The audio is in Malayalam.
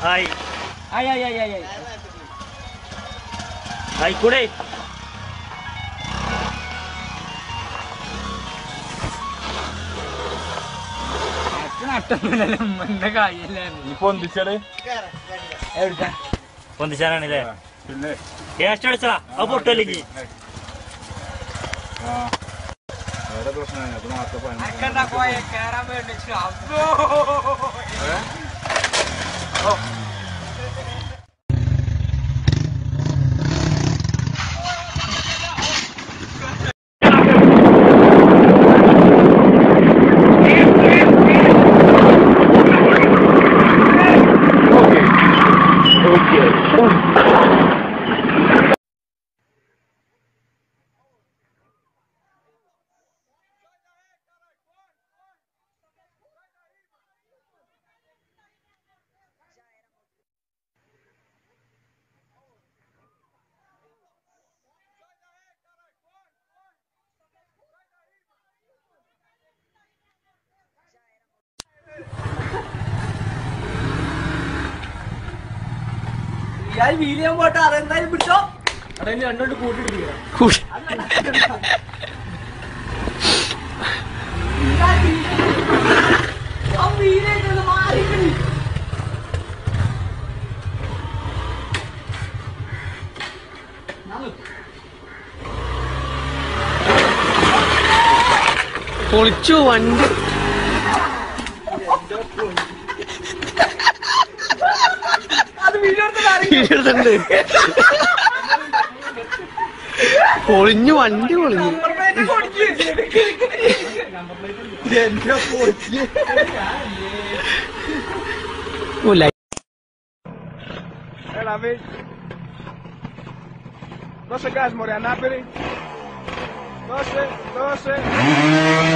ഹായ് ആയി ആയി ആയി ആയി ആയി ആയിക്കൂടെ അച്ഛൻ നട്ടൊന്നുമില്ലല്ലോ ഉമ്മന്റെ കായല്ലായിരുന്നു നീ പൊന്തിച്ചത് എവിടുത്തെ പൊന്തിച്ചാനാണല്ലേ പിന്നെ ടേസ്റ്റ് അടിച്ചടാ അത് പൊട്ടല്ലെങ്കിൽ ആ വേറെ പ്രശ്നമാണ് അത് നേരത്തെ പണി അക്കണ്ട പോയ കേറാൻ വേണ്ടി അബ്ബോ ഞാൻ വീല് ചെയ്യാൻ പോട്ടെ അതെന്തായാലും പിടിച്ചോ അതെ രണ്ടോണ്ട് കൂട്ടിയിട്ടിരിക്കണം പൊളിച്ചു വണ്ടി വീടെടുത്തുണ്ട് പൊളിഞ്ഞു വണ്ടി പൊളിഞ്ഞു ഓ, ലൈ- É la vez. No se gas, Moria, Napoli. 12, 12.